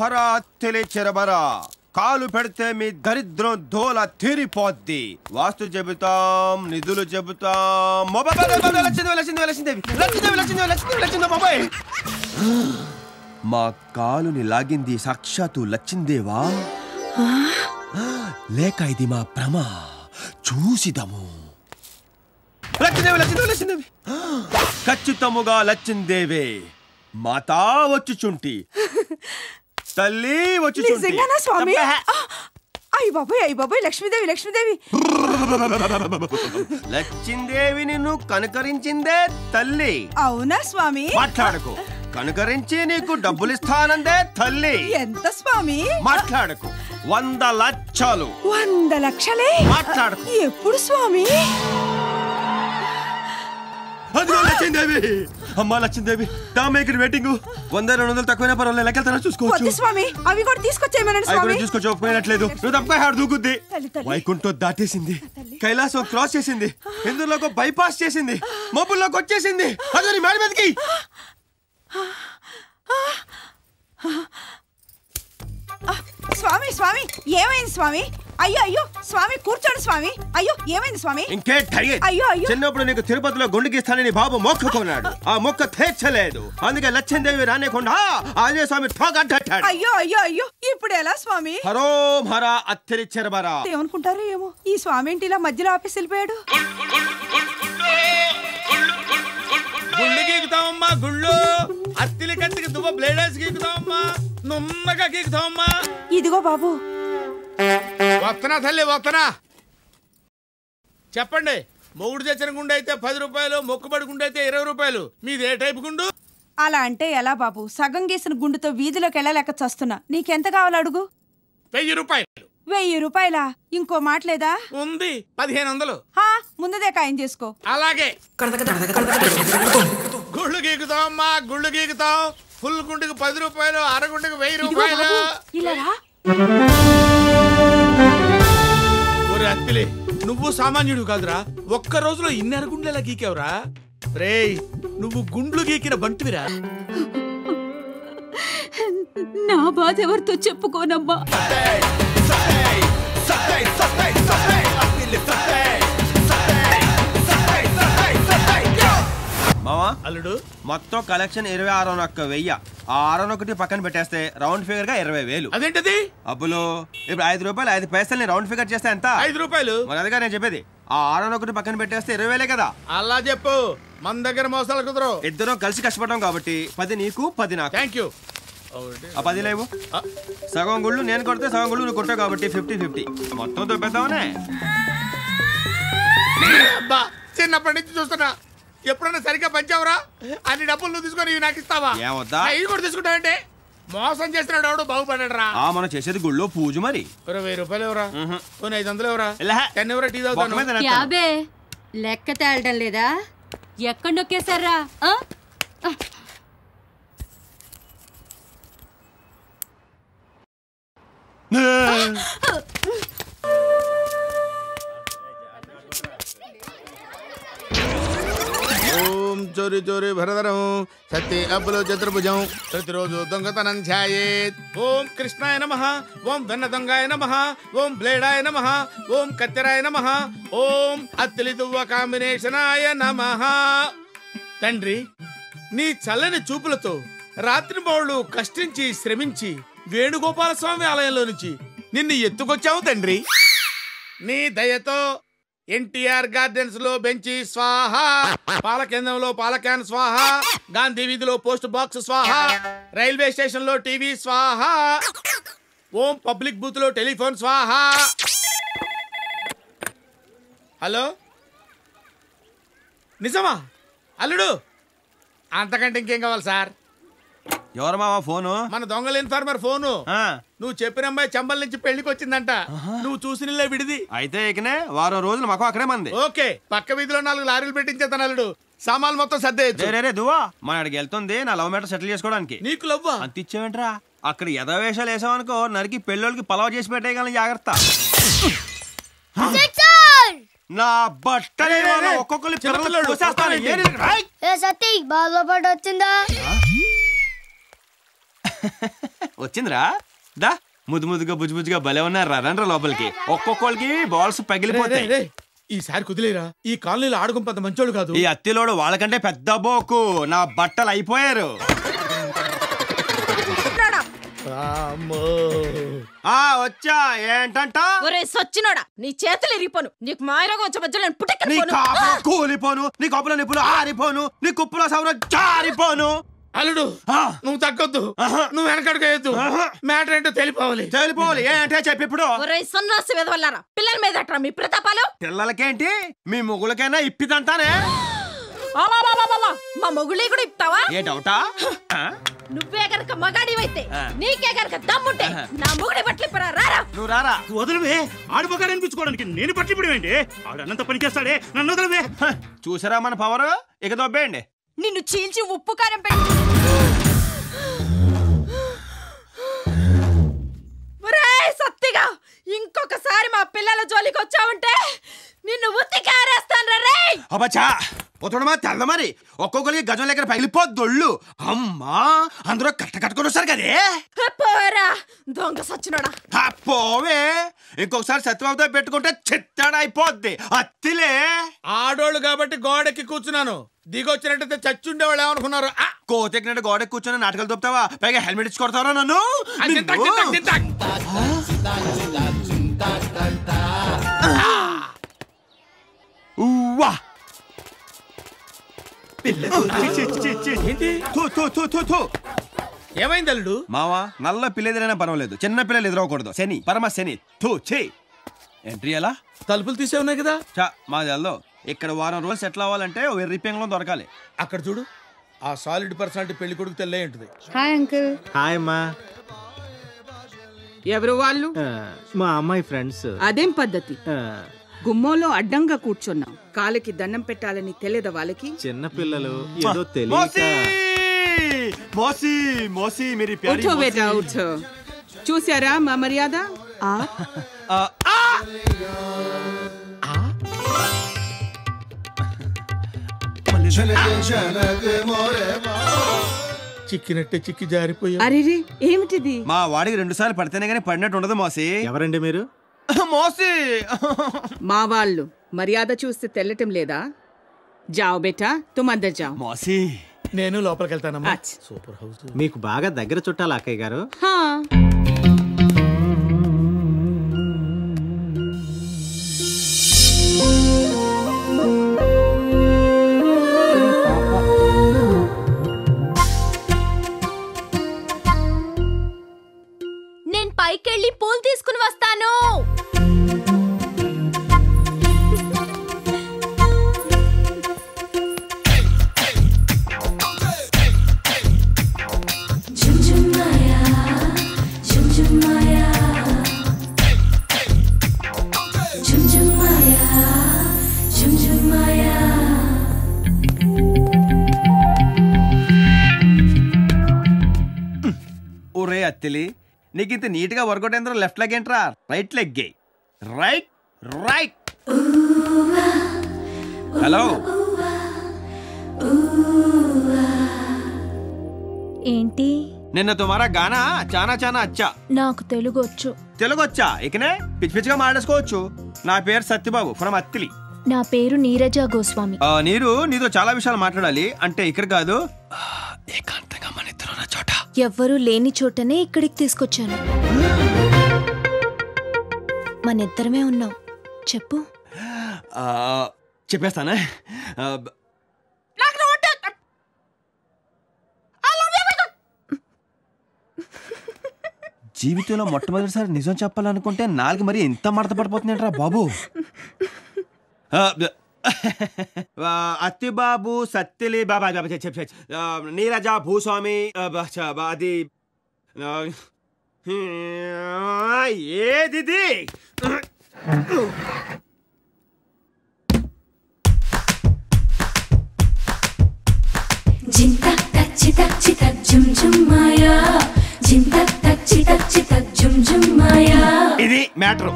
హర తెలి చెరబరా కాలు పెడితే మీ దరిద్రం దోల తీరిపోద్ది వాస్తు చెబుతాం నిధులు చెబుతాం మొబైల్ లక్ష్మీదేవి లక్ష్మీదేవి లక్ష్మీదేవి లక్ష్మీదేవి లక్ష్మీదేవి లక్ష్మీదేవి లక్ష్మీదేవి మొబైల్ మా కాలుని లాగింది సాక్షాత్తు లచ్చిందేవా లేక ఇది మా భ్రమ చూసిదము లచ్చిందేవి లచ్చిందేవి లచ్చిందేవి ఖచ్చితముగా లచ్చిందేవే మాతా వచ్చుచుంటి తల్లి వచ్చుచుంటి నిజంగానా స్వామి అయ్య బాబాయ్ అయ్య బాబాయ్ లక్ష్మీదేవి లక్ష్మీదేవి లచ్చిందేవి నిన్ను కనుకరించిందే తల్లి అవునా స్వామి మాట్లాడకు కనుకరించి నీకు డబ్బులు ఇస్తానందే తల్లి ఎంత స్వామి మాట్లాడకు వంద లక్షలు వంద లక్షలే మాట్లాడకు ఎప్పుడు స్వామి అదిగో లచ్చిందేవి అమ్మా లచ్చిందేవి టామేకర్ వెయిటింగ్ వంద రెండు వందలు తక్కువైనా పర్వాలేదు లెక్కలు చూసుకోవచ్చు వద్దు స్వామి అవి కూడా తీసుకొచ్చేయమనండి అవి కూడా స్వామి చూసుకో చూపకపోయినట్లేదు నువ్వు తప్పక ఆడు దూకుద్ది తల్లి, తల్లి. వైకుంఠం దాటేసింది కైలాసం క్రాస్ చేసింది ఇందులోకి బైపాస్ చేసింది మబ్బుల్లోకి వచ్చేసింది అదే నీ మేడ మీదకి స్వామి స్వామి ఏమైంది స్వామి అయ్యో అయ్యో స్వామి కూర్చోండి స్వామి అయ్యో ఏమైంది స్వామి ఇంకే టైర్ అయ్యో, అయ్యో. చిన్నప్పుడు నీకు తిరుపతిలో గుండెకి ఇస్తానని బాబు మొక్కుకున్నాడు ఆ మొక్క తీర్చలేదు అందుకే లచ్చిందేవి రానేకుండా ఆంజనేయ స్వామి తోగడ్డాడు అయ్యో అయ్యో అయ్యో ఇప్పుడు ఎలా స్వామి హరోం హర అత్తిరి చెరబరా ఏమనుకుంటారో ఏమో ఈ స్వామి ఏంటి ఇలా మధ్యలో ఆపేసి వెళ్ళిపోయాడు గుళ్ళు గీకుతామమ్మా గుళ్ళు అత్తిలి కత్తికి దువ్వ బ్లేడర్స్ గీకుతామమ్మా నున్నగా గీకుతామమ్మా ఇదిగో బాబు వస్తనా తల్లి వస్తనా చెప్పండి మొగుడు తెచ్చిన గుండె అయితే పది రూపాయలు మొక్కుబడి గుండె అయితే ఇరవై రూపాయలు మీది ఏ టైపు గుండు అలా అంటే ఎలా బాబు సగం గీసిన గుండుతో వీధిలోకి వెళ్ళలేక చస్తున్నా నీకెంత కావాలి అడుగు వెయ్యి రూపాయలు వెయ్యి రూపాయలా ఇంకో మాట లేదా ఉంది పదిహేను వందలు హా ముందుదే ఖాయం చేసుకో అలాగే గుళ్ళు గీకుతామమ్మా గుళ్ళు గీకుతాం ఫుల్ గుండుకి పది రూపాయలు అరగుండుకి వెయ్యి ఇదిగో రూపాయలు బాబు ఇలా రా. ఒరే అత్తిలే నువ్వు సామాన్యుడు కాదురా ఒక్క రోజులో ఇన్ని అరగుండ్లు ఎలా గీకావురా రేయ్ నువ్వు గుండ్లు గీకిన బంటివిరా నా బాధ ఎవరితో చెప్పుకోనమ్మా మావా అల్లుడు మొత్తం కలెక్షన్ ఇరవై ఆరు ఒక్క వెయ్యి ఆ ఆరు ఒకటి పక్కన పెట్టేస్తే రౌండ్ ఫిగర్ గా ఇరవై వేలు అదేంటది అబ్బులు ఇప్పుడు ఐదు రూపాయలు ఐదు పైసల్ని రౌండ్ ఫిగర్ చేస్తే ఎంత ఐదు రూపాయలు మరి అదిగా నేను చెప్పేది ఆ ఆరు ఒకటి పక్కన పెట్టేస్తే ఇరవై వేలే కదా అలా చెప్పు మన దగ్గర మోసాలు కుదరవు ఇద్దరం కలిసి కష్టపడ్డాం కాబట్టి పది నీకు పది నాకు థ్యాంక్ యూ ఆ పది లేవు సగం గుళ్ళు నేను కొడితే సగం గుళ్ళు నువ్వు కొట్టావు కాబట్టి ఫిఫ్టీ ఫిఫ్టీ మొత్తం దొబ్బేద్దామనే అబ్బా చిన్నప్పటి నుంచి చూస్తున్నా ఎప్పుడైనా సరిగ్గా పంచావురా అన్ని డబ్బులు నువ్వు తీసుకొని ఇవి నాకు ఇస్తావా ఏమొద్దా? ఆ, ఇవి కూడా తీసుకుంటావంటే మోసం చేస్తున్నాడు ఎవడు బాగుపడ్డాడు రా ఆ మనం చేసేది గుళ్ళో పూజ మరి వెయ్యి రూపాయలు ఎవరా కొన్ని ఐదు వందలు ఎవరా ఇలా. టెన్ ఎవరా టీ బొక్క తాగుతాను మీద నెత్తాను. యాబే లెక్క తేలడం లేదా ఎక్కడ నొక్కేశారా ఆ? ఓం చోరి చోరి భరధరం సత్య అబ్బులో చతుర్భుజం ప్రతిరోజు దొంగతనం ఛాయేత్ ఓం కృష్ణాయ నమ ఓం వెన్న దొంగాయ నమ ఓం బ్లేడాయ నమ ఓం కత్తెరాయ నమ ఓం అత్తిలి దువ్వ కాంబినేషనాయ నమ తండ్రి నీ చల్లని చూపులతో రాత్రి బౌళ్ళు కష్టించి శ్రమించి వేణుగోపాల స్వామి ఆలయంలో నుంచి నిన్ను ఎత్తుకొచ్చావు తండ్రి నీ దయతో ఎన్టీఆర్ గార్డెన్స్ లో బెంచి స్వాహ పాల కేంద్రంలో పాల క్యాన్ స్వాహ గాంధీ వీధిలో పోస్ట్ బాక్స్ స్వాహ రైల్వే స్టేషన్ లో టీవీ స్వాహ ఓం పబ్లిక్ బూత్ లో టెలిఫోన్ స్వాహ హలో నిజమా అల్లుడు అంతకంటే ఇంకేం కావాలి సార్ ఎవరు మావా ఫోను మన దొంగల ఇన్ఫార్మర్ ఫోను ఆ, నువ్వు చెప్పిన అమ్మాయి చంబల్ నుంచి పెళ్లికి వచ్చిందంట నువ్వు చూసిన విడిది అయితే ఇకనే వారం రోజులు మాకు అక్కడే మంది ఓకే పక్క వీధిలో నాలుగు లారీలు పెట్టించేతాను అల్లుడు సామాన్లు మొత్తం సర్దేయచ్చు రే, రే రే దువ్వా మన అక్కడికి వెళ్తుంది నా లవ్ మ్యాటర్ సెటిల్ చేసుకోవడానికి నీకు లవ్వా అంత ఇచ్చేవేంట్రా అక్కడ యథవేషాలు వేసావనుకో నరికి పెళ్ళోళ్ళకి పలావ్ చేసి పెట్టేయగలను జాగ్రత్త నా బట్టలే వాళ్ళ ఒక్కొక్కరి పిల్లలు చిన్నపిల్లోడు, కోసేస్తాను. కొట్టాలి. ఏరి, రైట్. ఏ సతీ బాధలో పడి వచ్చిందా వచ్చిందిరా దా ముద్దు ముద్దుగా బుజ్జు బుజ్జుగా భలే ఉన్నారా రండ్రా లోపలికి ఒక్కొక్కరికి బాల్స్ రే, రే, పగిలిపోతాయి రే. ఈసారి కుదిలేరా ఈ కాలనీలో ఆడుకుంపంత మంచోడు కాదు ఈ అత్తిలోడు వాళ్ళకంటే పెద్ద బోకు నా బట్టలు అయిపోయారు అమ్మో. ఆ వచ్చా ఏంటంట ఒరే సచ్చినోడా నీ చేతులు ఇరిగిపోను నీకు మాయరోగం వచ్చే మధ్యలో నేను నీ పుట్టెక్కను కాపులో కూలిపోను నీ కప్పులో నిప్పులు ఆరిపోను నీ కుప్పులో సౌర జారిపోను అల్లుడు ఆ, నువ్వు తగ్గొద్దు ఆహా. నువ్వు వెనకడుకోవద్దు ఆహా. మ్యాటర్ ఏంటో తెలిపోవాలి తెలిపోవాలి ఏంటే చెప్పి ఇప్పుడు ఒరే సన్నాసి వెదవల్లారా పిల్లల మీద అట్రా మీ ప్రతాపాలు పిల్లలకేంటి మీ ముగ్గులకైనా ఇప్పిదంతానే ఆవావావావావా, మా మొగుళ్ళి కూడా ఇస్తావా ఏ డౌటా ఆ? నువ్వే గనక మగాడివైతే ఆ. నీకే గనక దమ్ముంటే నా మొగుడి బట్టలు ఇప్పరా రారా నువ్వు రారా వదలవే ఆడు బగాడు అనిపించుకోవడానికి నేను పట్టి ఇప్పుడేంటి ఆడు అన్నంత పని చేస్తాడే నన్ను వదలవే హ, చూసారా మన పవర్ ఇక దొబ్బేయండి నిన్ను చీల్చి ఉప్పు కారం పెట్టి ఒరేయ్ సత్తిగా ఇంకొకసారి మా పిల్లల జోలికి వచ్చావంటే నిన్ను ఉత్తి కారేస్తాను రే అబ్బచ్చా పోతుడమా తెల్ల మరి ఒక్కొక్కరికి గజం లెక్కన పగిలిపోద్దొళ్ళు అమ్మా అందరూ కట్ట కట్టుకొని వస్తారు కదే పోరా దొంగ సచ్చినోడా ఆ, పోవే ఇంకొకసారి సత్యబాబుతో పెట్టుకుంటే చిత్తాడైపోద్ది అత్తిలే ఆడోళ్ళు కాబట్టి గోడెక్కి కూర్చున్నాను దిగొచ్చినట్టయితే చచ్చుండేవాళ్ళు ఏమనుకున్నారు ఆ! కోతెక్కినట్టు గోడ కూర్చొని నాటకాలు దొప్పుతావా పైగా హెల్మెట్ ఇచ్చి కొడతావా నన్ను ఆ, తింటాక్, తింటాక్, తింటాక్. ఉవ్వా. ఏంటి థు, థు, థు, థు, థు. ఏమైంది అల్లుడు మావా నల్ల పిల్ల ఎదురైనా పర్వాలేదు చిన్న పిల్లలు ఎదురవకూడదు శని పరమ శని థూ ఛీ ఎంట్రీ ఎలా తలుపులు తీసే ఉన్నాయి కదా చా మా జల్లో ఇక్కడ వారం రోజులు సెటిల్ అవ్వాలంటే ఓ వెర్రి పెంగళం దొరకాలి అక్కడ చూడు ఆ సాలిడ్ పర్సనాలిటీ పెళ్లి కొడుకు తెల్లే ఉంటుంది హాయ్ అంకుల్ హాయ్ అమ్మా ఎవరు వాళ్ళు ఆ, మా అమ్మాయి ఫ్రెండ్స్ అదేం పద్ధతి ఆ, గుమ్మంలో అడ్డంగా కూర్చున్నాం కాలికి దండం పెట్టాలని తెలియదా వాళ్ళకి చిన్న పిల్లలు ఏదో మోసీ తెలియక మోసీ మోసీ మీరు ప్యారీ ఉఠో మోసీ. బేటా ఉఠో చూసారా మా మర్యాద ఆ ఆ, ఆ! చిక్కినట్టే చిక్కి జారిపోయా అరేరే ఏమిటిది మా వాడికి రెండు సార్లు పడితేనే కానీ పడినట్టు ఉండదు మోసీ ఎవరండి మీరు మోసీ మా వాళ్ళు మర్యాద చూస్తే తెల్లటం లేదా జాओ బేటా తుమ్ అందర్ జాओ మోసీ నేను లోపలికి వెళ్తానమ్మా అచ్చ. సూపర్ హౌస్ మీకు బాగా దగ్గర చుట్టాలి అక్కయ్య గారు హా నేను పైకెళ్ళి పూలు తీసుకుని వస్తాను ఒరే అత్తిలి నీకు ఇంత నీట్ గా వర్కౌట్ అయిన లెఫ్ట్ లెగ్ ఏంట్రా right leg right right hello ఏంటి నిన్న తుమారా గానా చానా చానా అచ్చా నాకు తెలుగు వచ్చు తెలుగు వచ్చా ఇకనే పిచ్చి పిచ్చిగా మాట్లాడుకోవచ్చు నా పేరు సత్యబాబు ఫ్రమ్ అత్తిలి నా పేరు నీరజ గోస్వామి ఆ, నీరు నీతో చాలా విషయాలు మాట్లాడాలి అంటే ఇక్కడ కాదు ఆ, ఏకాంతంగా మన ఇద్దరు ఉన్న చోట ఎవ్వరూ లేని చోటనే ఇక్కడికి తీసుకొచ్చాను మనిద్దరమే ఉన్నాం చెప్పు ఆ, చెప్పేస్తానే ఆ, బ- జీవితంలో మొట్టమొదటిసారి నిజం చెప్పాలనుకుంటే నాలుగు మరి ఎంత మడత పడిపోతుందంటరా బాబు ఆ, బ- ఆ, అత్తిబాబు సత్తిలి బాబా బాబా చెప్పు చెప్పు, చెప్పు. ఆ, నీరజ భూస్వామి ఆ, బ- చ- బ- అది ఆ, ఏదిది Jin tak tak citak citak jum jum maya Jin tak tak citak citak jum jum maya ఇది మ్యాటర్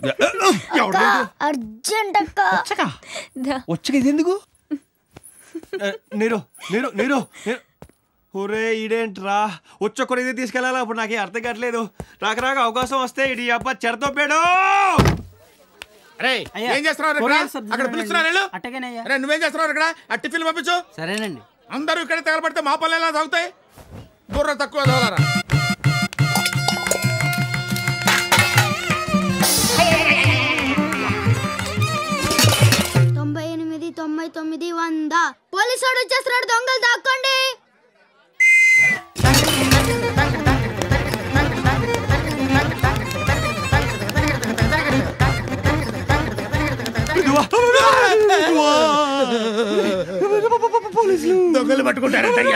అర్జెంట్ అక్క వచ్చగా ఇది ఎందుకు ఏ, నీరు నీరు నీరు నీరు. ఒరే ఈడేంట్రా వచ్చొక్కడు ఇది తీసుకెళ్ళాలా ఇప్పుడు నాకేం అర్థం కావట్లేదు రాక రాక అవకాశం వస్తే ఇడి అబ్బా చెడతో పేడు అరే ఏం చేస్తున్నావు ఇక్కడ అక్కడ పిలుస్తున్నారు వెళ్ళు. అట్టగానయ్యా అరే నువ్వేం చేస్తున్నావు ఇక్కడ ఆ టిఫిన్ పంపించు సరేనండి అందరూ ఇక్కడ తగలబడితే మా పల్లె ఎలా తాగుతాయి బుర్ర తక్కువ తగలరా తొంభై ఎనిమిది తొంభై తొమ్మిది వంద పోలీసు వాడు వచ్చేస్తున్నాడు దొంగలు దాక్కోండి దొంగలు పట్టుకుంటారంటయ్యా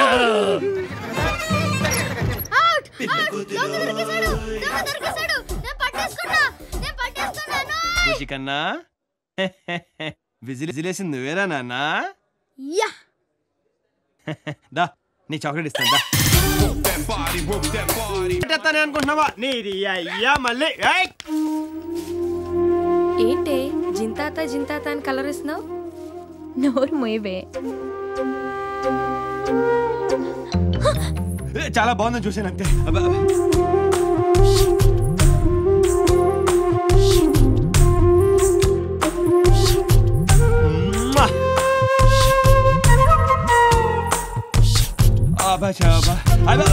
అవుట్! అవుట్! దొంగ దొరికేశాడు! దొంగ దొరికేశాడు! నేను పట్టేసుకున్నా! నేను పట్టేసుకున్నాను! ఖుషి కన్నా విజిల్ విజిలేసింది నువ్వేనా నాన్న యా! దా నీ చాక్లెట్ ఇస్తాను దా పెట్టేస్తానే అనుకుంటున్నావా నీది అయ్యా మళ్ళీ ఏయ్! ఏంటే జింతాత జింతాత అని కలర్ ఇస్తున్నావు నోరు మొయ్యవే ఏ, చాలా బాగుందని చూసాను అంతే అబ్బా. మ్మా. అబ్బా, చాబా. అబ్బా.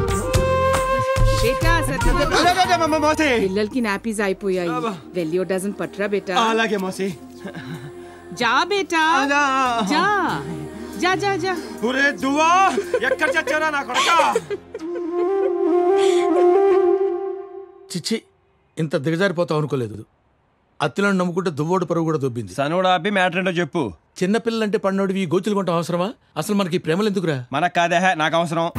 బేటా సత్య అదే, అదే, అదే, అమ్మ, మోసే. పిల్లలకి నాపీస్ అయిపోయాయి వెళ్ళి ఓ డజన్ పట్టురా బేటా అలాగే మోసే జా బేటా జా జా జా జా ఒరే దువ్వా ఎక్కడ చచ్చారా నా కొడక చిచ్చి ఇంత దిగజారిపోతావు అనుకోలేదు అత్తిలను నమ్ముకుంటే దువ్వోడు పరువు కూడా దొబ్బింది సనుడు ఆపి మ్యాటర్ ఏంటో చెప్పు చిన్నపిల్లలంటే పన్నోడివి ఈ గోచులు కొంటాం అవసరమా అసలు మనకి ఈ ప్రేమలు ఎందుకురా మనకు కాదే నాకు అవసరం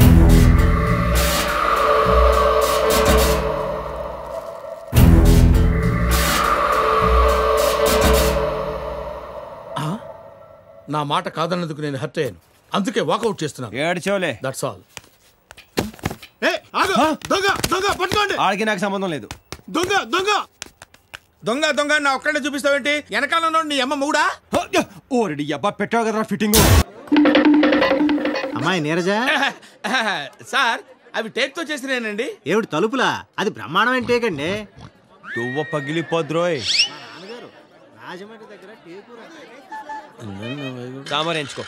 నా మాట కాదన్నందుకు నేను హర్ట్ అయ్యాను అందుకే వాకౌట్ చేస్తున్నాను ఏడ్చోలే దట్స్ ఆల్ దొంగ దొంగ పట్టుకోండి ఆడికి నాకు సంబంధం లేదు దొంగ దొంగ దొంగ దొంగ నా ఒక్కడే చూపిస్తావేంటి వెనకాల ఉన్నోడు నీ అమ్మ మూడా ఓరెడి అబ్బా పెట్టావు కదరా ఫిట్టింగ్ అమ్మాయి నీరజ సార్ అవి టేక్ తో చేసినేనండి ఏమిటి తలుపులా అది బ్రహ్మాండమైన టేకండి దువ్వ పగిలిపోద్రోయ్ రాజమండ్రి దగ్గర టేకు సాంబార్ ఎంచుకో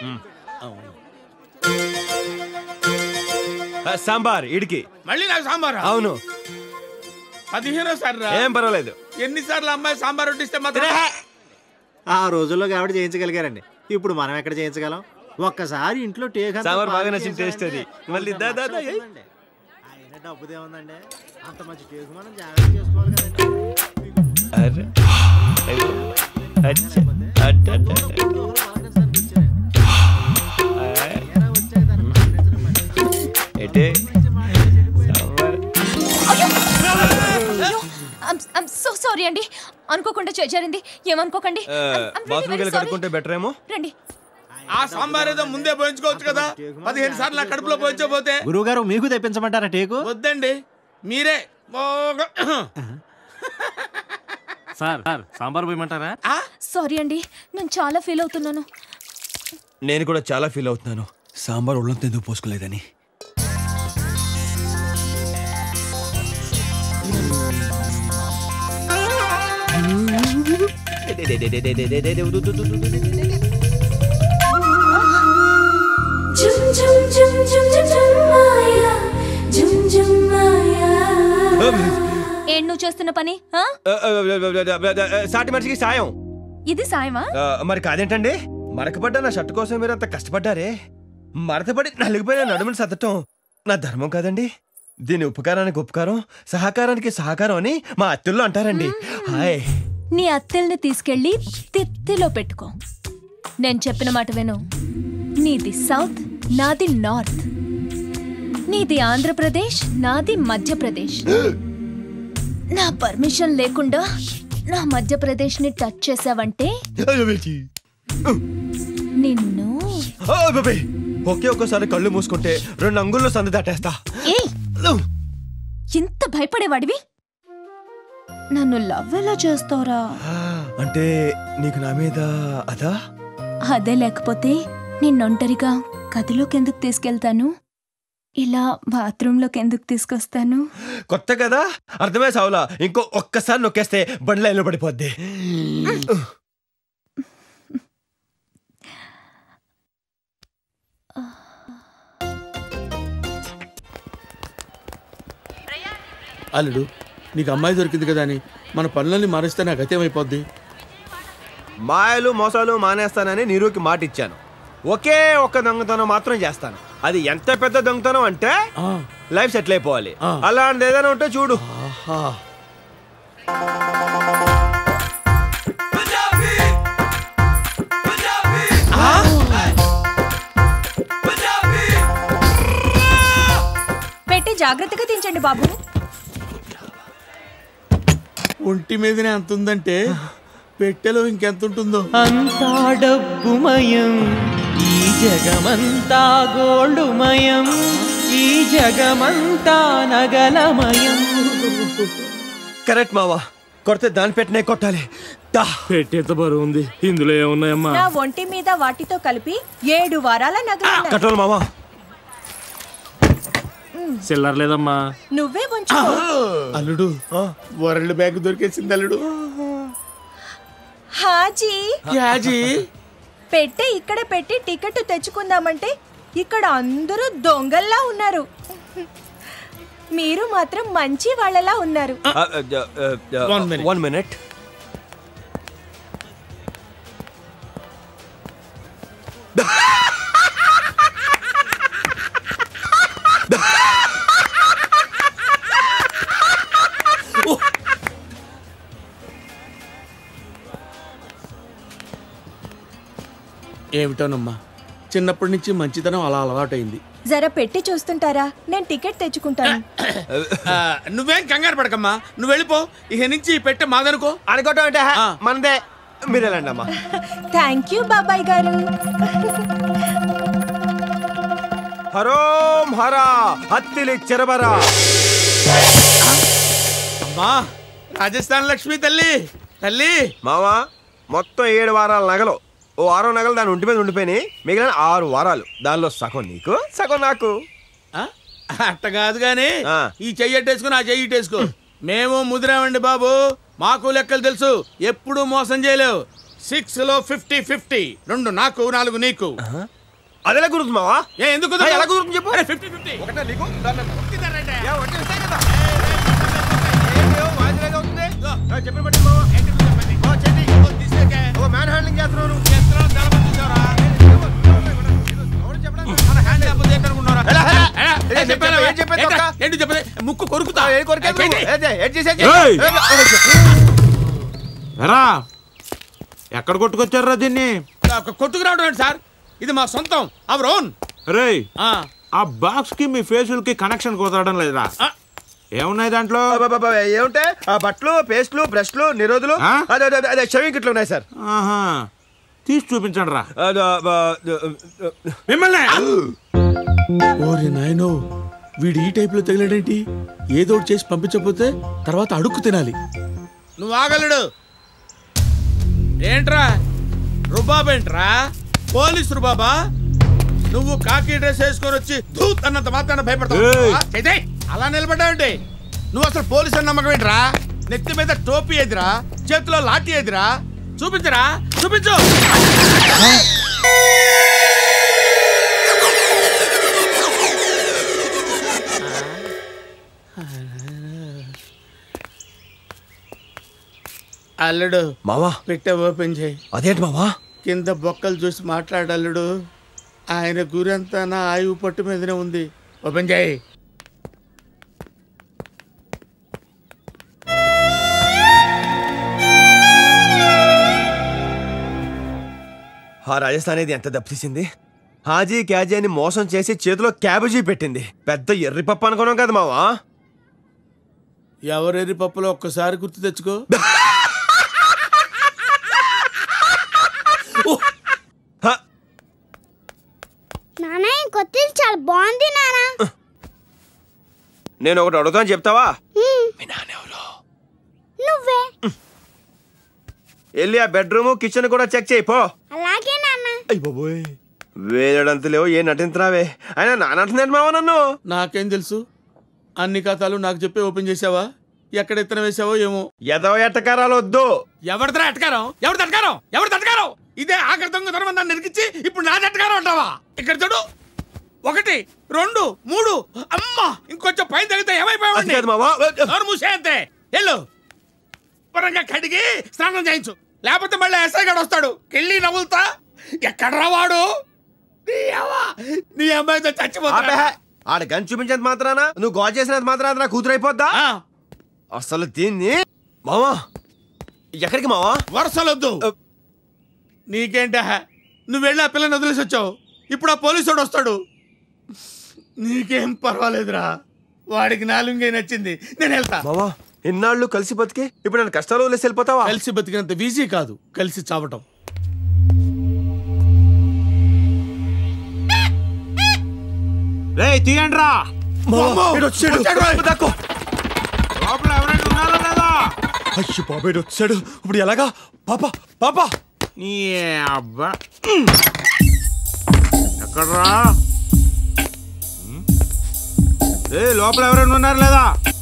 ఆ, సాంబార్ ఇడికి మళ్ళీ నాకు సాంబార్ అవును పదిహేనో సార్ రా. ఏం పర్వాలేదు ఎన్నిసార్లు అమ్మాయి సాంబార్ వడ్డిస్తే మాత్రం ఆ రోజుల్లో ఆవిడ చేయించగలిగారండి ఇప్పుడు మనం ఎక్కడ చేయించగలం ఒక్కసారి ఇంట్లో టేక్ అంతా సాంబార్ బాగా పాడు నచ్చిన టేస్ట్ అది చేశారంటే మళ్ళీ దా దా దా ఏయ్. ఆయన డబ్బుదే ఉందండి అంత మంచి టేకు మనం జాగ్రత్త చేసుకోవాలి కదండి అరే అయ్యో. అచ్చ. అడ్డ, అడ్డ, అడ్డ. ఆ. ఎటే సాంబార్ సో సారీ అండి అనుకోకుండా చే- జరిగింది ఏమనుకోకండి ఆ, I'm- I'm really బాత్రూమ్కి very వెళ్ళి sorry. కడుక్కుంటే బెటర్ ఏమో రండి ఆ సాంబార్ ఏదో ముందే పోయించుకోవచ్చు కదా పదిహేను సార్లు నా కడుపులో పోయించకపోతే గురువుగారు మీకు తెప్పించమంటారా టేకు వద్దండి మీరే బాగా సార్ సార్ సాంబార్ పోయమంటారా సారీ అండి నేను చాలా ఫీల్ అవుతున్నాను నేను కూడా చాలా ఫీల్ అవుతున్నాను సాంబార్ ఒళ్ళంత ఎందుకు పోసుకోలేదని జుమ్ జుమ్ జుమ్ జుమ్ జుమ్ జుమ్ మాయా జుమ్ జుమ్ మాయా ఏం నువ్వు చేస్తున్న పని ఆ? ఆ, ఆ, ఆ, ఆ, ఆ, సాటి మనిషికి సాయం ఇది సాయమా ఆ, మరి కాదేంటండి మరకపడ్డ నా షర్ట్ కోసం మీరు అంత కష్టపడ్డారే మరతపడి నలిగిపోయిన నడుముని సర్దటం నా ధర్మం కాదండి దీని ఉపకారానికి ఉపకారం సహకారానికి సహకారం అని మా అత్తుల్లో అంటారండి హాయ్ నీ అత్తెల్ని తీసుకెళ్లి తిత్తిలో పెట్టుకో నేను చెప్పిన మాట విను నీది సౌత్ నాది నార్త్ నీది ఆంధ్రప్రదేశ్ నాది మధ్యప్రదేశ్ నా పర్మిషన్ లేకుండా నా మధ్యప్రదేశ్ ని టచ్ చేసావంటే నిన్ను ఆ, బాబాయ్, ఒకే ఒక్కసారి కళ్ళు మూసుకుంటే రెండు అంగుల్లో సందు దాటేస్తా ఏయ్ ఇంత భయపడేవాడివి నన్ను లవ్ ఎలా చేస్తావురా అంటే నీకు నా మీద అదా అదే లేకపోతే నిన్ను ఒంటరిగా గదిలోకి ఎందుకు తీసుకెళ్తాను ఇలా బాత్రూంలోకి ఎందుకు తీసుకొస్తాను కొత్త కదా అర్థమే సావులా ఇంకో ఒక్కసారి నొక్కేస్తే బండి లైన్లో పడిపోద్ది అల్లుడు నీకు అమ్మాయి దొరికింది కదా అని మన పనులన్నీ మారిస్తే నాకు గతేమైపోద్ది మాయలు మోసాలు మానేస్తానని నీరుకి మాట ఇచ్చాను ఒకే ఒక్క దొంగతనం మాత్రం చేస్తాను అది ఎంత పెద్ద దొంగతనం అంటే లైఫ్ సెటిల్ అయిపోవాలి అలాంటిది ఏదైనా ఉంటే చూడు పెట్టి జాగ్రత్తగా దించండి బాబు ఒంటి మీదనే అంత ఉందంటే పెట్టెలో ఇంకెంత ఉంటుందో అంతా డబ్బుమయం ఈ జగమంతా గోల్డుమయం ఈ జగమంతా నగలమయం కరెక్ట్ మావా కొడితే దాని పెట్టినే కొట్టాలి దా. పెట్టేంత బరువు ఉంది ఇందులో ఏమున్నాయమ్మా నా ఒంటి మీద వాటితో కలిపి ఏడు వారాల నగలు కట్రోల్ మావా చిల్లర లేదమ్మా నువ్వే ఉంచు అల్లుడు వరల్డ్ బ్యాంక్ దొరికేసింది అల్లుడు హాజీ యాజీ పెట్టే ఇక్కడ పెట్టి టికెట్ తెచ్చుకుందామంటే ఇక్కడ అందరూ దొంగల్లా ఉన్నారు మీరు మాత్రం మంచి వాళ్ళలా ఉన్నారు వన్ మినిట్ ఏమిటోనమ్మా చిన్నప్పటి నుంచి మంచితనం అలా అలవాటైంది జర పెట్టి చూస్తుంటారా నేను టికెట్ తెచ్చుకుంటాను ఆ, నువ్వేం కంగారు పడకమ్మా నువ్వు వెళ్ళిపో ఇక నుంచి ఈ పెట్టె మాదనుకో అనుకోవటం అంటే మనదే మీరు వెళ్ళండి అమ్మా థ్యాంక్ యూ బాబాయ్ గారు హరోం హరా హత్తిలి చెరబరా అమ్మా రాజస్థాన్ లక్ష్మి తల్లి తల్లి మావా మొత్తం ఏడు వారాల నగలు ఓ వారం నగలు దాని ఒంటి మీద ఉండిపోయినాయి మిగిలిన ఆరు వారాలు దానిలో సగం నీకు సగం నాకు ఆ? అట్ట కాదు గాని ఈ చెయ్యి అట్టేసుకుని ఆ చెయ్యి ఇట్టేసుకో మేము ముదిరామండి బాబు మాకు లెక్కలు తెలుసు ఎప్పుడు మోసం చేయలేవు సిక్స్ లో ఫిఫ్టీ ఫిఫ్టీ రెండు నాకు నాలుగు నీకు అదెలా కుదురుతుంది మావా ఏ ఎందుకు ఏ, ఎలా కుదురుతుంది చెప్పు ఫిఫ్టీ ఫిఫ్టీ ఒకటే నీకు దాన్ని చెప్పిన బట్టి మావా ఓ, చెయ్యి. ఓ, మ్యాన్ హ్యాండ్లింగ్ చేస్తున్నావు నువ్వు. ఎలా, ఎలా? ఏ, చెప్పాను, ఏం చెప్పేది ఒక్క? ఏంటి చెప్పేది ముక్కు కొరుకుతా ఏ కొరికేది నువ్వు? ఏ, ఏ, ఏం చేసేది? ఏయ్! ఏ, ఎరా ఎక్కడ కొట్టుకొచ్చారా దీన్ని కొట్టుకురావడం ఏంటి సార్ ఇది మా సొంతం అవర్ ఓన్ రే ఆ బాక్స్ కి మీ ఫేసులకి కనెక్షన్ కుదరడం లేదా ఏమున్నాయి దాంట్లో అబ్బబ్బబ్బ, ఏముంటే ఆ బట్టలు పేస్ట్లు బ్రష్లు నిరోధులు అదే అదే, అదే, అదే షవింగ్ కిట్లు ఉన్నాయి సార్ ఆహా తీసి చూపించండి రా మిమ్మల్ని ఓరి నాయనో వీడు ఈ టైప్ లో తగిలాడేంటి ఏదో ఒకటి చేసి పంపించకపోతే తర్వాత అడుక్కు తినాలి నువ్వు ఆగలడు ఏంట్రా రుబాబేంట్రా పోలీస్ రుబాబా నువ్వు కాకి డ్రెస్ వేసుకొని వచ్చి ధూత్ అన్నంత మాత్రాన భయపడతావు అయితే అలా నిలబడ్డావంటే నువ్వు అసలు పోలీస్ అని నమ్మకం ఏంట్రా నెత్తి మీద టోపీ ఎదిరా చేతిలో లాఠీ ఎదిరా చూపించరా చూపించు అల్లుడు మావా పెట్టే ఓపెన్ చేయి అదేంటి మావా కింద బొక్కలు చూసి మాట్లాడల్లుడు ఆయన గురంతా నా ఆయువు పట్టు మీదనే ఉంది ఓపెన్ చేయి ఆ రాజస్థాన్ ఇది ఎంత దెబ్బతీసింది హాజీ క్యాజీ అని మోసం చేసి చేతిలో క్యాబేజీ పెట్టింది పెద్ద ఎర్రి పప్పు అనుకున్నాం కదా మావా ఎవరెరి పప్పులో ఒక్కసారి గుర్తు తెచ్చుకో నాన్న ఈ కొత్త ఇల్లు చాలా బాగుంది నాన్న నేను ఒకటి అడుగుతాను చెప్తావా నువ్వే వెళ్ళి ఆ బెడ్రూమ్ కిచెన్ కూడా చెక్ చేయి పో అలాగే నాన్న అయ్య బాబోయ్ వేలడంత లేవు ఏ నటించరావే ఆయన నా నటిందంటే మావ నన్ను నాకేం తెలుసు అన్ని కథలు నాకు చెప్పి ఓపెన్ చేసావా ఎక్కడ ఎత్తన వేసావో ఏమో ఎదవ ఎట్టకారాలు వద్దు ఎవరిదిరా ఎట్టకారం ఎవరి తటకారం ఎవరి తటకారం ఇదే ఆఖరి దొంగతనం నన్ను నిరికించి ఇప్పుడు నా తటకారం అంటావా ఇక్కడ చూడు ఒకటి రెండు మూడు అమ్మా ఇంకొంచెం పైన తగిలితే అది ఏమైపోయావండి కాదు మావా. నోరు మూసే అంతే వెళ్ళు పరంగా కడిగి స్నానం చేయించు లేకపోతే మళ్ళీ ఎస్ఐ గడు వస్తాడు కెళ్ళి నవ్వులుతా ఎక్కడ్రా వాడు నీ అవ్వ, నీ అమ్మాయితో చచ్చిపోతా ఆపే. ఆడ గన్ చూపించేంత మాత్రాన నువ్వు గోల్ చేసినంత మాత్రాన నా కూతురు అయిపోద్దా అసలు దీన్ని మావా ఎక్కడికి మావా వరుసలొద్దు నీకేంట నువ్వు వెళ్ళి ఆ పిల్లని వదిలేసి వచ్చావు ఇప్పుడు ఆ పోలీసుడు వస్తాడు నీకేం పర్వాలేదురా వాడికి నాలుగే నచ్చింది నేను వెళ్తా మావా ఎన్నాళ్ళు కలిసి బతికి ఇప్పుడు నేను కష్టాలు వదిలేసి వెళ్ళిపోతావా కలిసి బతికినంత ఈజీ కాదు కలిసి చావటం రే తీయండి రా మావా, ఈడు వచ్చాడు. దాక్కో. లోపల ఎవరైనా ఉన్నారా లేదా అయ్యో బాబాయ్ ఈడు వచ్చాడు ఇప్పుడు ఎలాగా పాప పాప నీ అబ్బా ఎక్కడ్రా ఏ లోపల ఎవరైనా ఉన్నారు లేదా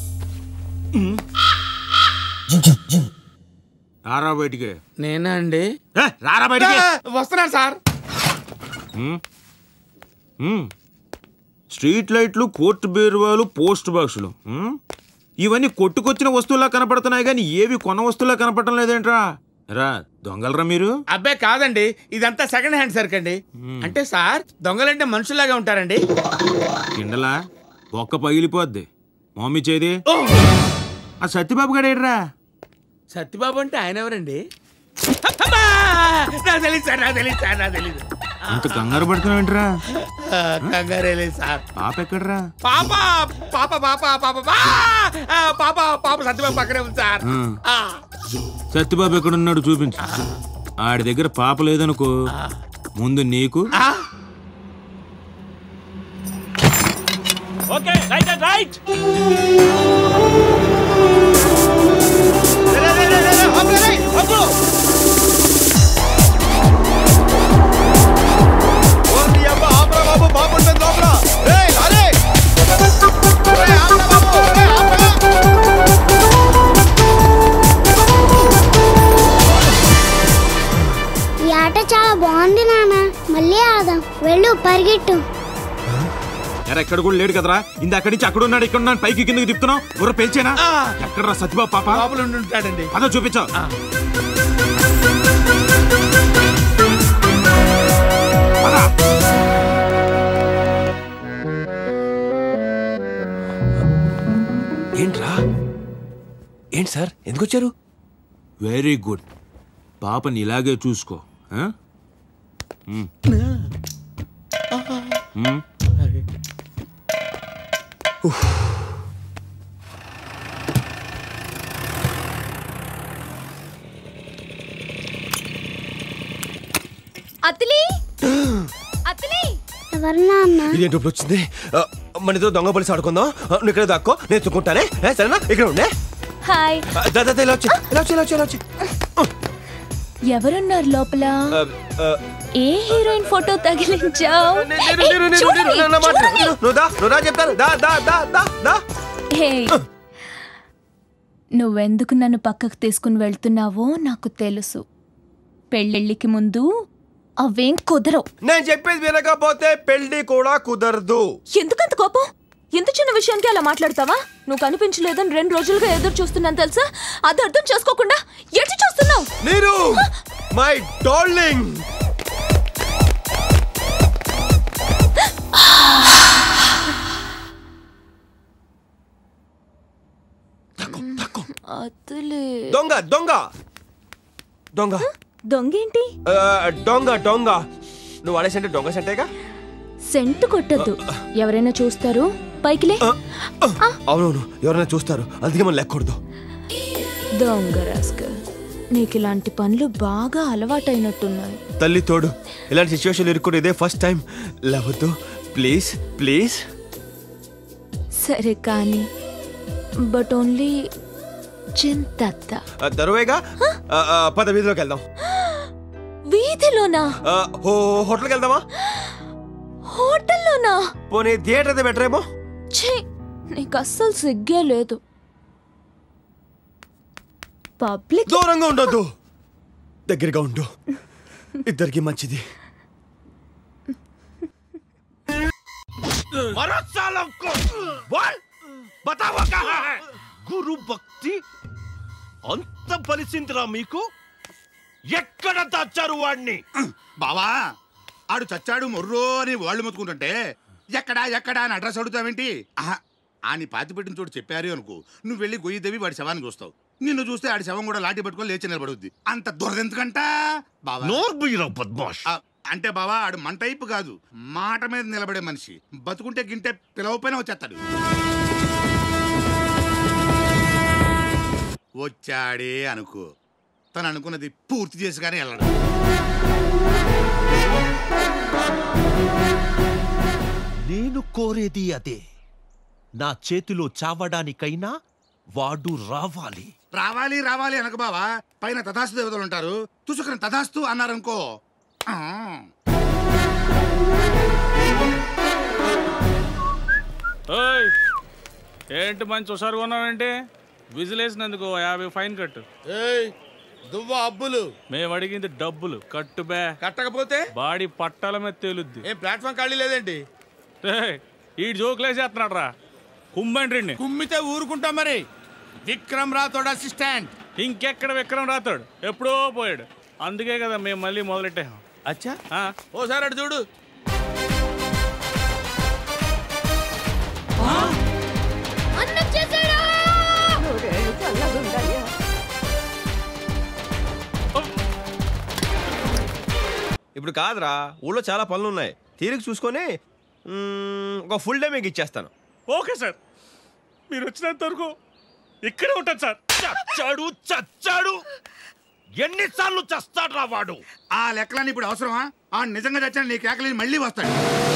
రారా బయటికి నేనా అండి ఏ, రారా బయటికి వస్తున్నాను సార్ ఉమ్. ఉమ్. స్ట్రీట్ లైట్లు కోర్టు బీరువాలు పోస్ట్ బాక్సులు ఉమ్. ఇవన్నీ కొట్టుకొచ్చిన వస్తువులా కనపడుతున్నాయి కానీ ఏవి కొన్న వస్తువులా కనపడటం లేదేంట్రా రా దొంగలరా మీరు అబ్బే కాదండి ఇదంతా సెకండ్ హ్యాండ్ సరుకు అండి అంటే సార్ దొంగలంటే మనుషుల్లాగా ఉంటారండి కిండలా ఒక్క పగిలిపోద్ది మమ్మీ చేది ఆ సత్యబాబు గడేడ్రా సత్యబాబు అంటే ఆయన ఎవరండి అమ్మా! నాకు తెలియదు సార్ నాకు తెలియదు సార్ నాకు తెలియదు అంత కంగారు పడుతున్నావేంట్రా ఆ, కంగారే లేదు సార్ పాప ఎక్కడ్రా పాప పాప పాప పాప పా! ఆ, పాప పాప సత్యబాబు పక్కనే ఉంది సార్ ఆ. ఆ. సత్యబాబు ఎక్కడున్నాడు చూపించు ఆడి దగ్గర పాప లేదనుకో ముందు నీకు ఓకే రైట్ అండ్ రైట్ బాబు బాగుంటుంది లోపల రేయ్, లారీ! రేయ్, ఆపరా బాబు, రేయ్, ఆపరా! ఈ ఆట చాలా బాగుంది నాన్న మళ్ళీ ఆదాం వెళ్ళు పరిగెట్టు ఎరా ఎక్కడ కూడా లేడు కదరా ఇంద అక్కడి నుంచి అక్కడ ఉన్నాడు ఇక్కడ ఉన్నాడు పైకి కిందకి తిప్పుతున్నావు ఊర పేల్చేనా ఎక్కడరా సత్యబాబు పాప లోపల ఉండి ఉంటాడండి అదో చూపించావు ఏంట్రా ఏంటి సార్ ఎందుకు వచ్చారు వెరీ గుడ్ పాపని ఇలాగే చూసుకో ఆ? ఉమ్. ఉమ్. అతిలి అతిలి ఎవరు నాన్న ఇదేంటి ఇప్పుడు వచ్చింది ఆ, మన ఇద్దరు దొంగ పోలీసు ఆడుకుందాం ఆ, నువ్వు ఇక్కడ దాక్కో నేను ఎత్తుకుంటానే ఏ, సరేనా ఇక్కడ ఉండే హాయ్ ఆ, దా, దా, దా, ఇలా వచ్చి ఇలా వచ్చి ఇలా వచ్చి ఇలా వచ్చి ఎవరున్నారు లోపల ఆ, ఆ, ఏ హీరోయిన్ ఫోటో తగిలించావు నీరు, నీరు, నీరు, నీరు, నా- నా మాట విను. నువ్వు దా నువ్వు దా చెప్తాను దా దా దా దా దా నువ్వెందుకు నన్ను పక్కకు తీసుకుని వెళ్తున్నావో నాకు తెలుసు పెళ్ళిళ్ళకి ముందు అవేం కుదరవు నేను చెప్పేది వినకపోతే పెళ్లి కూడా కుదరదు ఎందుకంత కోపం ఎంత చిన్న విషయానికి అలా మాట్లాడతావా నువ్వు కనిపించలేదని రెండు రోజులుగా ఎదురు చూస్తున్నాను తెలుసా అది అర్థం చేసుకోకుండా ఎటు చూస్తున్నావు నీరు మై డార్లింగ్ అతులే దొంగ దొంగ దొంగ దొంగేంటి ఆ, దొంగ దొంగ నువ్వు వాడేసంటే దొంగ సెంటేగా సెంటు కొట్టద్దు ఎవరైనా చూస్తారు పైకిలే అవునవును ఎవరైనా చూస్తారు అందుకే మనం లెక్కకూడదు దొంగ రాస్కల్ నీకు ఇలాంటి పనులు బాగా అలవాటైనట్టున్నాయి తల్లి తోడు ఇలాంటి సిచ్యువేషన్ ఇరుక్కుని ఇదే ఫస్ట్ టైం లేవద్దు ప్లీజ్ ప్లీజ్ సరే కానీ బట్ ఓన్లీ చింతత్త దరువేగా ఆ, ఆ, పద వీధిలోకి వెళ్దాం వీధిలోనా ఆ, హో హోటల్కి వెళ్దామా హోటల్లోనా పోనీ థియేటర్ అయితే బెటర్ ఏమో ఛీ నీకు అస్సలు సిగ్గే లేదు పబ్లిక్ దూరంగా ఉండొద్దు దగ్గరగా ఉండు ఇద్దరికి మంచిది मरो सालों को बोल बताओ कहाँ है గురు భక్తి అంత బలిసిందిరా మీకు ఎక్కడ దాచారు వాడిని బావా ఆడు చచ్చాడు మొర్రో అని వాళ్ళు మొత్తుకుంటుంటే ఎక్కడా ఎక్కడా అని అడ్రస్ అడుగుతావేంటి ఆహా, ఆని పాతి పెట్టిన చోటు చెప్పారు అనుకో నువ్వు వెళ్ళి గొయ్యి దేవి వాడి శవాన్ని చూస్తావు నిన్ను చూస్తే ఆడి శవం కూడా లాఠీ పట్టుకొని లేచి నిలబడుద్ది అంత దురదెందుకంట బావా నోర్బుయ్యరావు బద్మాష్ ఆ, అంటే బావా ఆడు మన టైపు కాదు మాట మీద నిలబడే మనిషి బతుకుంటే గింటే పిలవపోయినా వచ్చేస్తాడు వచ్చాడే అనుకో తను అనుకున్నది పూర్తి చేసి కానీ వెళ్ళడు నేను కోరేది అదే నా చేతిలో చావడానికైనా వాడు రావాలి రావాలి రావాలి అనక బావా పైన తథాస్తు దేవతలు ఉంటారు తుసుకుని తథాస్తు అన్నారనుకో ఆ. ఓయ్ ఏంటి మంచి హుషారుగా ఉన్నావేంటి విజిలేసినందుకు ఓ యాభై ఫైన్ కట్టు ఏయ్ దువ్వ అబ్బులు మేము అడిగింది డబ్బులు కట్టు బే కట్టకపోతే బాడీ పట్టాల మీద తేలుద్ది ఏం ప్లాట్ఫామ్ ఖాళీ లేదేంటి ఏయ్, ఈ జోకులేసేస్తున్నాడు రా కుమ్మండ్రి కుమ్మితే ఊరుకుంటాం మరి విక్రమ్ రాథోడ్ అసిస్టెంట్ ఇంకెక్కడ విక్రమ్ రాతాడు ఎప్పుడో పోయాడు అందుకే కదా మేము మళ్ళీ మొదలెట్టాం అచ్చా ఓసారి అటు చూడు అన్నం చేసాడు ఇప్పుడు కాదురా ఊళ్ళో చాలా పనులు ఉన్నాయి తీరిక చూసుకొని మ్మ్, ఒక ఫుల్ డే మీకు ఇచ్చేస్తాను ఓకే సార్ మీరు వచ్చినంత వరకు ఇక్కడే ఉంటాను సార్ చచ్చాడు చచ్చాడు ఎన్నిసార్లు చస్తాడ్రా వాడు ఆ లెక్కలన్నీ ఇప్పుడు అవసరమా ఆ నిజంగా చచ్చిన నీ కేకలేని మళ్ళీ వస్తాడు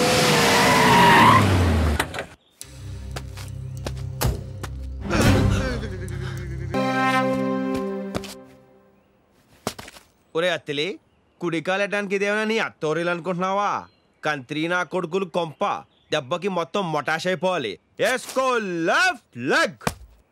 ఒరే అత్తిలి కుడికాలెట్టడానికి ఇదేమైనా నీ అత్తోరీలు అనుకుంటున్నావా కంత్రి నా కొడుకులు కొంప దెబ్బకి మొత్తం మొటాష్ అయిపోవాలి ఎస్కో లెఫ్ట్ లెగ్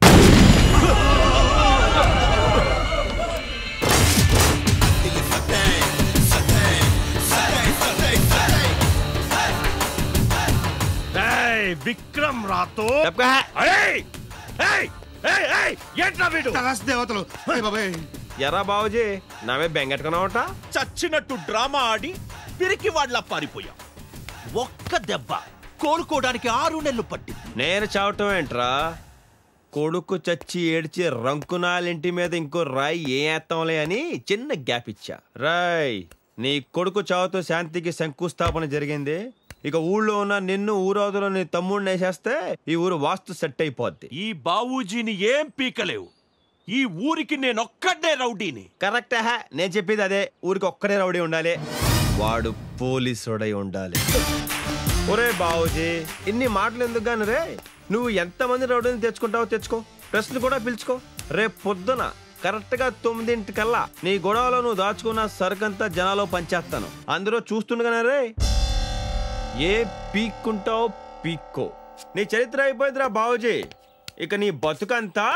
ఏయ్, విక్రమ్ రాతో ఏయ్! ఏయ్! ఏయ్, ఏయ్! ఏంట్రా వీడు దేవతలు ఎరా బాబుజీ నావే బెంగెట్టుకున్నావట చచ్చినట్టు డ్రామా ఆడి పిరికి వాళ్ళ పారిపోయా ఒక్క దెబ్బ కోలుకోవడానికి ఆరు నెలలు పట్టింది నేను చావటం ఏంట్రా కొడుకు చచ్చి ఏడ్చి రంకునాలింటి మీద ఇంకో రాయి ఏ ఏత్తంలే అని చిన్న గ్యాప్ ఇచ్చా రాయ్ నీ కొడుకు చావుతో శాంతికి శంకుస్థాపన జరిగింది ఇక ఊళ్ళో ఉన్న నిన్ను ఊరవతలో నీ తమ్ముడిని వేసేస్తే ఈ ఊరు వాస్తు సెట్ అయిపోద్ది ఈ బావూజీని ఏం పీకలేవు ఈ ఊరికి నేనొక్కడే రౌడీని కరెక్ట్ హే నేను చెప్పేది అదే ఊరికి ఒక్కడే రౌడీ ఉండాలి వాడు పోలీసుడై ఉండాలి ఒరే బావుజీ ఇన్ని మాటలు ఎందుకు గాని రే నువ్వు ఎంతమంది రౌడీని తెచ్చుకుంటావో తెచ్చుకో ప్రశ్నలు కూడా పిలుచుకో రేపు పొద్దున కరెక్ట్ గా తొమ్మిదింటికల్లా నీ గొడవలో నువ్వు దాచుకున్న సరుకంతా జనాలో పంచేస్తాను అందరూ చూస్తుండగానే రే ఏ పీక్కుంటావో పీక్కో నీ చరిత్ర అయిపోయిందిరా బావుజీ ఇక నీ బతుకంతా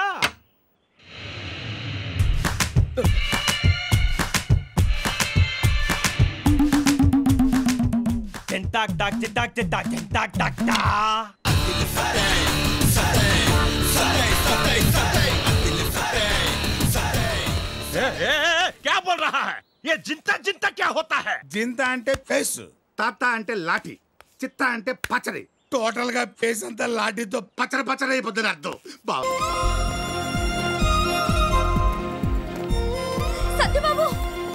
టెంటాక్ టాక్ టిటాక్ టిటాక్ టెంటాక్ టాక్ టా ए, ए, ए, क्या बोल रहा है ये जिंता जिंता क्या होता है జింత అంటే ఫేస్ తాత అంటే లాఠీ చిత్త అంటే పచ్చడి టోటల్ గా ఫేస్ అంతా లాఠీతో పచ్చడి పచ్చడి అయిపోతుంది అర్థం బాబు సత్యబాబు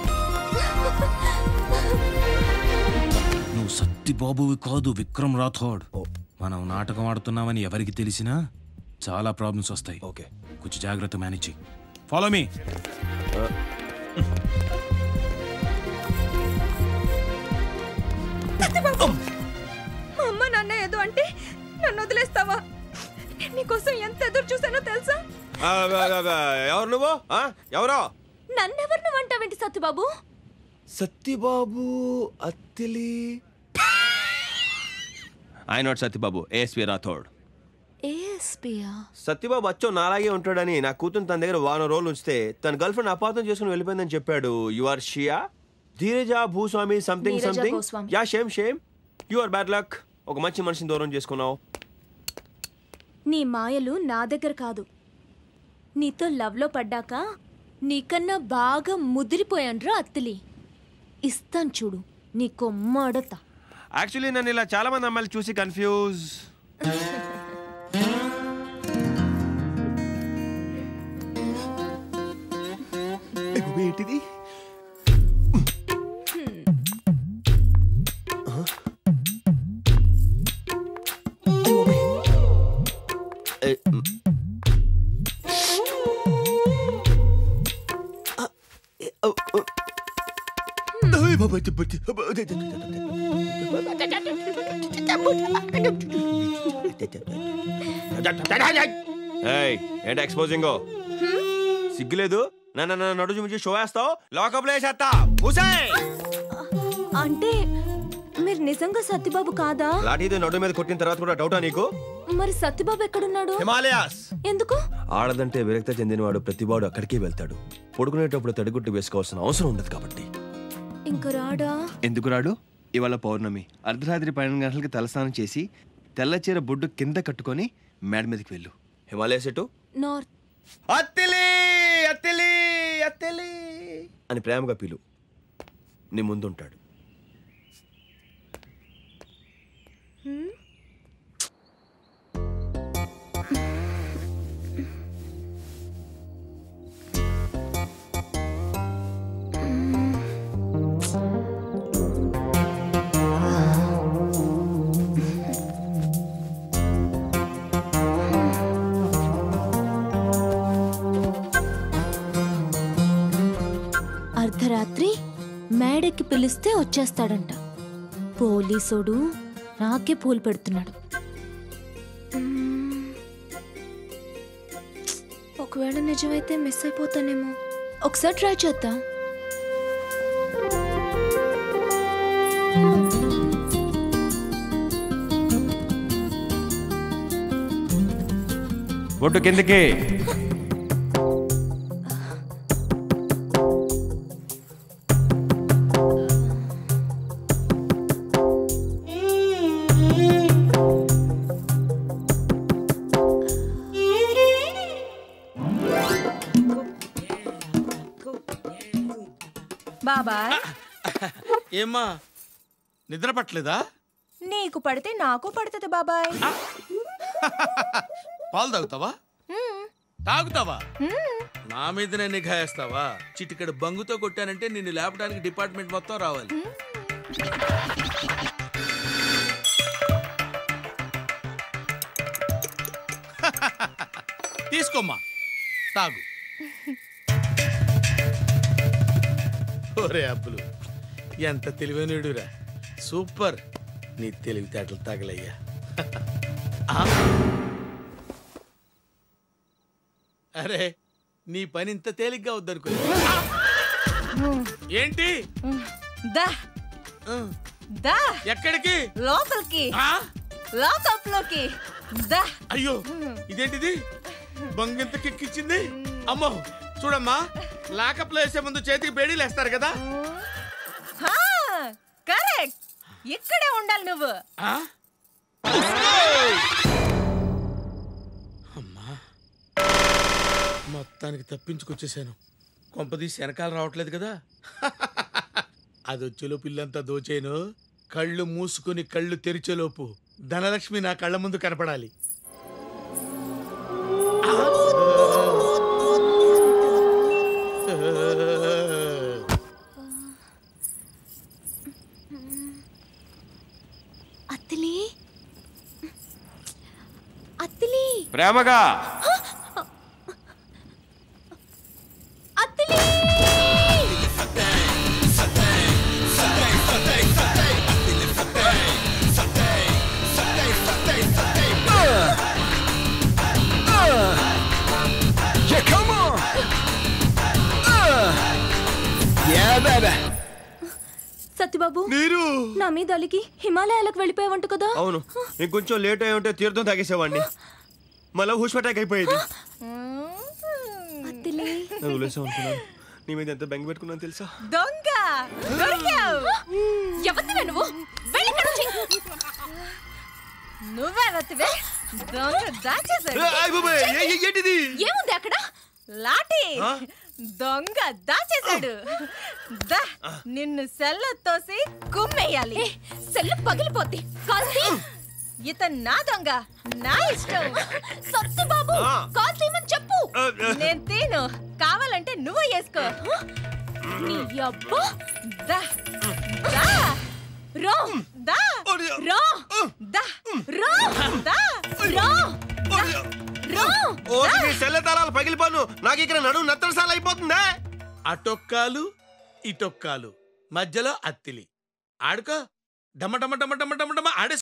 నువ్వు సత్తిబాబువి కాదు విక్రమ్ రాథోడ్ మనం నాటకం ఆడుతున్నామని ఎవరికి తెలిసినా చాలా ప్రాబ్లమ్స్ వస్తాయి ఓకే కొంచెం జాగ్రత్త మేనేజ్ ఫాలో మీ సత్యబాబు మా అమ్మ నాన్న ఏదో అంటే నన్ను వదిలేస్తావా నేను నీకోసం ఎంత ఎదురు చూసానో తెలుసా ఆ, ఆ, ఆ, ఆ, ఎవరు నువ్వు ఆ? ఎవరో నన్నెవరు నువ్వు అంటావేంటి Satyababu Satyababu Attili I not Satyababu ASP Rathod ఏఎస్పియా సత్యబాబు అచ్చో నాలాగే ఉంటాడని నా కూతురు తన దగ్గర వారం రోజులు ఉంచితే తన గర్ల్ ఫ్రెండ్ అపార్థం చేసుకుని వెళ్ళిపోయిందని చెప్పాడు యు ఆర్ షియా Dheeraja Bhuswami something Neeraja something Goswami. Yeah shame shame you are bad luck ఒక మంచి మనిషిని దూరం చేసుకున్నావు నీ మాయలు నా దగ్గర కాదు నీతో లవ్లో పడ్డాక నీకన్నా బాగా ముదిరిపోయాన్రా అత్తిలి ఇస్తాను చూడు నీ కొమ్మ అడతా యాక్చువల్లీ నన్ను ఇలా చాలా మంది అమ్మాయిలు చూసి కన్ఫ్యూజ్ ఏంటిది ఏయ్ ఏంటి ఎక్స్పోజింగ్ సిగ్గులేదు నన్ను నన్ను నడు చూపించి షో వేస్తావు లోకప్లో వేసేస్తా మూసేయ్ అంటే మీరు నిజంగా సత్యబాబు కాదా లాఠీతో నడు మీద కొట్టిన తర్వాత కూడా డౌటా నీకు మరి సత్యబాబు ఎక్కడున్నాడు హిమాలయాస్ ఎందుకు ఆడదంటే విరక్త చెందినవాడు ప్రతివాడు అక్కడికే వెళ్తాడు పడుకునేటప్పుడు తడిగుట్టు వేసుకోవాల్సిన అవసరం ఉండదు కాబట్టి ఇంక రాడా ఎందుకు రాడు ఇవాళ పౌర్ణమి అర్ధరాత్రి పన్నెండు గంటలకి తలస్నానం చేసి తెల్ల చీర బొడ్డు కింద కట్టుకొని మేడ మీదకి వెళ్ళు హిమాలయస్ ఎటు నార్త్ అత్తిలి అత్తిలి అత్తిలి అని ప్రేమగా పిలు నీ ముందుంటాడు అర్ధరాత్రి మేడకి పిలిస్తే వచ్చేస్తాడంట పోలీసోడు నాకే పూలు పెడుతున్నాడు మ్మ్. ఒకవేళ నిజమైతే మిస్ అయిపోతానేమో ఒకసారి ట్రై చేద్దాం బొట్టు కిందకి బాబాయ్ ఏమ్మా నిద్ర పట్టలేదా నీకు పడితే నాకు పడుతుంది బాబాయ్ పాలు తాగుతావా తాగుతావా నా మీదనే నిఘా వేస్తావా చిటికడ బంగుతో కొట్టానంటే నిన్ను లేపడానికి డిపార్ట్మెంట్ మొత్తం రావాలి తీసుకోమ్మా తాగు ఓరే అబ్బులు ఎంత తెలివైనడురా సూపర్ నీ తెలివితేటలు తగలయ్యా ఆ? అరే నీ పని ఇంత తేలిగ్గా వద్దనుకో ఏంటి దా దా ఎక్కడికి లోపలికి లోకప్లోకి దా అయ్యో ఇదేంటిది బంగింత కిక్కిచ్చింది అమ్మో చూడమ్మా లాకప్లో వేసే ముందు చేతికి బేడీలు వేస్తారు కదా కరెక్ట్ ఇక్కడే ఉండాలి నువ్వు ఆ? అమ్మా మొత్తానికి తప్పించుకొచ్చేసాను కొంపదీసి వెనకాల రావట్లేదు కదా అది వచ్చేలోపు పిల్లంతా దోచేను కళ్ళు మూసుకొని కళ్ళు తెరిచేలోపు ధనలక్ష్మి నా కళ్ళ ముందు కనపడాలి అత్తిలి అత్తిలి ప్రేమగా Attili Yeah, come on! Yeah, baby! Satyababu బాబు నీరు నా మీద అలిగి హిమాలయాలకు వెళ్ళిపోయావంట కదా అవును ఇంకొంచెం లేట్ అయి ఉంటే తీర్థం తాగేసేవాడిని మళ్ళీ హుష్ అటాక్ అయిపోయేది అత్తిలే నాకు వదిలేసాం అనుకున్నాను నీ మీద ఎంత బెంగ పెట్టుకున్నాను తెలుసా దొంగ దొరికావు ఎవరినివే నువ్వు వెళ్ళి ఇక్కడి నుంచి. నువ్వే రతివే దొంగ దాచేశాడు ఏ, ఆయ్ బాబాయ్, ఏ- ఏ- ఏంటిది ఏముంది అక్కడ లాఠీ ఆ? దొంగ దాచేశాడు దా నిన్ను సెల్ల తోసి కుమ్మేయాలి సెల్లు పగిలిపోద్ది కాల్తీ ఇతను నా దొంగ నా ఇష్టం సత్తి బాబు ఆ. కాల్ తీయమని చెప్పు నేను తీను కావాలంటే నువ్వు వేసుకో నీ అబ్బా దా దా రో దా రో దా రో దా రో రో ఓ నీ సెల్ల తలాలు పగిలిపోను నాకు ఇక్కడ నడుము నత్తరసాల అయిపోతుందే అటొక్కాలు ఇటొక్కాలు మధ్యలో అత్తిలి ఆడుకో డమ డమ డమ డమ డమ డమ ఆడే